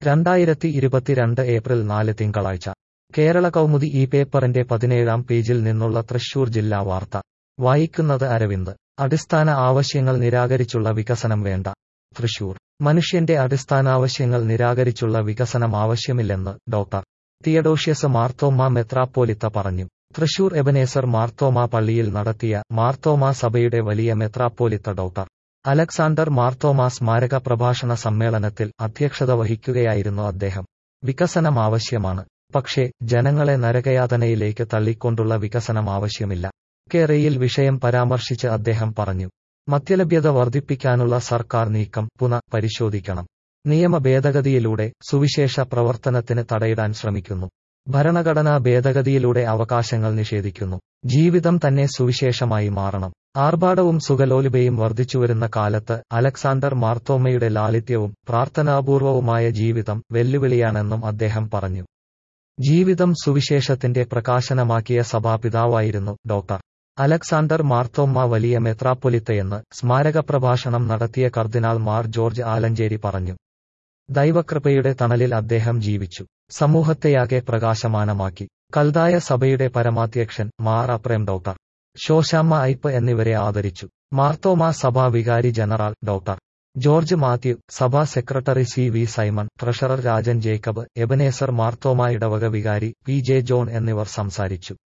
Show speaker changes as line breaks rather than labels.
രണ്ടായിരത്തി ഇരുപത്തിരണ്ട് ഏപ്രിൽ നാല് തിങ്കളാഴ്ച കേരള കൗമുദി ഈ പേപ്പറിന്റെ പതിനേഴാം പേജിൽ നിന്നുള്ള തൃശൂർ ജില്ലാ വാർത്ത വായിക്കുന്നത് അരവിന്ദ് അടിസ്ഥാന ആവശ്യങ്ങൾ നിരാകരിച്ചുള്ള വികസനം വേണ്ട തൃശൂർ മനുഷ്യന്റെ അടിസ്ഥാനാവശ്യങ്ങൾ നിരാകരിച്ചുള്ള വികസനം ആവശ്യമില്ലെന്ന് ഡോക്ടർ തിയഡോഷ്യസ് മാർത്തോമ മെത്രാപ്പോലിത്ത പറഞ്ഞു തൃശൂർ എബനേസർ മാർത്തോമ പള്ളിയിൽ നടത്തിയ മാർത്തോമ സഭയുടെ വലിയ മെത്രാപ്പോലിത്ത ഡോക്ടർ അലക്സാണ്ടർ മാർത്തോമ സ്മാരക പ്രഭാഷണ സമ്മേളനത്തിൽ അധ്യക്ഷത വഹിക്കുകയായിരുന്നു അദ്ദേഹം വികസനം ആവശ്യമാണ് പക്ഷേ ജനങ്ങളെ നരകയാതനയിലേക്ക് തള്ളിക്കൊണ്ടുള്ള വികസനം ആവശ്യമില്ല കേരയിൽ വിഷയം പരാമർശിച്ച് അദ്ദേഹം പറഞ്ഞു മദ്യലഭ്യത വർദ്ധിപ്പിക്കാനുള്ള സർക്കാർ നീക്കം പുനഃ പരിശോധിക്കണം നിയമ ഭേദഗതിയിലൂടെ സുവിശേഷ പ്രവർത്തനത്തിന് തടയിടാൻ ശ്രമിക്കുന്നു ഭരണഘടനാ ഭേദഗതിയിലൂടെ അവകാശങ്ങൾ നിഷേധിക്കുന്നു ജീവിതം തന്നെ സുവിശേഷമായി മാറണം ആർഭാടവും സുഖലോലുപയും വർദ്ധിച്ചുവരുന്ന കാലത്ത് അലക്സാണ്ടർ മാർത്തോമയുടെ ലാളിത്യവും പ്രാർത്ഥനാപൂർവവുമായ ജീവിതം വെല്ലുവിളിയാണെന്നും അദ്ദേഹം പറഞ്ഞു ജീവിതം സുവിശേഷത്തിന്റെ പ്രകാശനമാക്കിയ സഭാപിതാവായിരുന്നു ഡോക്ടർ അലക്സാണ്ടർ മാർത്തോമ്മ വലിയ മെത്രാപ്പൊലിത്തയെന്ന് സ്മാരക പ്രഭാഷണം നടത്തിയ കർദിനാൾ മാർ ജോർജ് ആലഞ്ചേരി പറഞ്ഞു ദൈവകൃപയുടെ തണലിൽ അദ്ദേഹം ജീവിച്ചു സമൂഹത്തെയാകെ പ്രകാശമാനമാക്കി കൽതായ സഭയുടെ പരമാധ്യക്ഷൻ മാർ അപ്രേം ഡോക്ടർ ശോശാമ്മ ഐപ്പ് എന്നിവരെ ആദരിച്ചു മാർത്തോമ സഭാ വികാരി ജനറൽ ഡോക്ടർ ജോർജ് മാത്യു സഭാ secretary C V Simon treasurer Rajan Jacob Ebenezer Marthoma ഇടവക വികാരി പി ജെ ജോൺ എന്നിവർ സംസാരിച്ചു